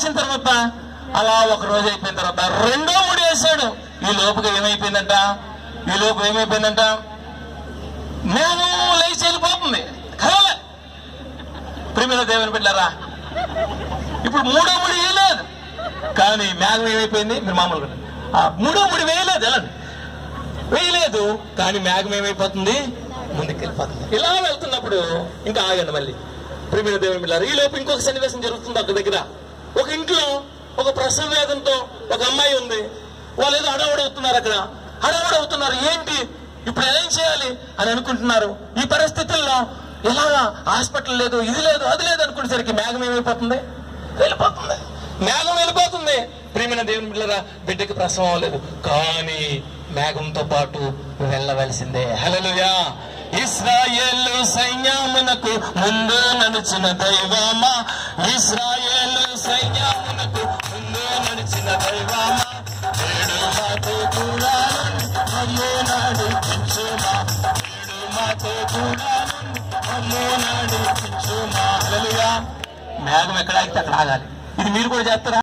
వేసిన తర్వాత అలా ఒక రోజు అయిపోయిన తర్వాత రెండో ముడి వేసాడు ఈ లోపుగా ఏమైపోయిందంట ఈ లోపు ఏమైపోయిందంట మేఘం లేచి వెళ్ళిపోతుంది కలవలే ప్రిమిల దేవుని బిడ్డారా ఇప్పుడు మూడో ముడి వేయలేదు కానీ మేఘం ఏమైపోయింది మీరు మామూలుగా ఆ మూడో ముడి వేయలేదు ఎలా వేయలేదు కానీ మేఘం ఏమైపోతుంది ముందుకు వెళ్ళిపోతుంది ఇలా వెళ్తున్నప్పుడు ఇంకా ఆగండి మళ్ళీ ప్రిమిల దేవుని బిడ్డారు ఈ లోపు ఇంకొక సన్నివేశం జరుగుతుంది ఒక దగ్గర ఒక ఇంట్లో ఒక ప్రసవ వేదంతో ఒక అమ్మాయి ఉంది వాళ్ళు ఏదో అడవడవుతున్నారు అక్కడ అడవడవుతున్నారు ఏంటి ఇప్పుడు ఏం చేయాలి అని అనుకుంటున్నారు ఈ పరిస్థితుల్లో ఎలాగా హాస్పిటల్ లేదు ఇది లేదు అది లేదు అనుకునేసరికి మేఘం ఏమైపోతుంది వెళ్ళిపోతుంది మేఘం వెళ్ళిపోతుంది ప్రియమైన దేవుని బిడ్డరా బిడ్డకి ప్రసవం అవ్వలేదు కానీ మేఘంతో పాటు వెళ్ళవలసిందే హలలుయా ఇస్రాయేలు సైన్యమునకు ముందు నడిచిన దైవమా ఇస్రాయేలు సైన్యమునకు ముందు నడిచిన దైవమా నేడు మాతో కూడా మమ్ము నడిపించుమా నేడు మాతో కూడా మమ్ము నడిపించుమా హల్లెలూయా మేఘం ఎక్కడ ఆగితే అక్కడ ఆగాలి ఇది మీరు కూడా చేస్తారా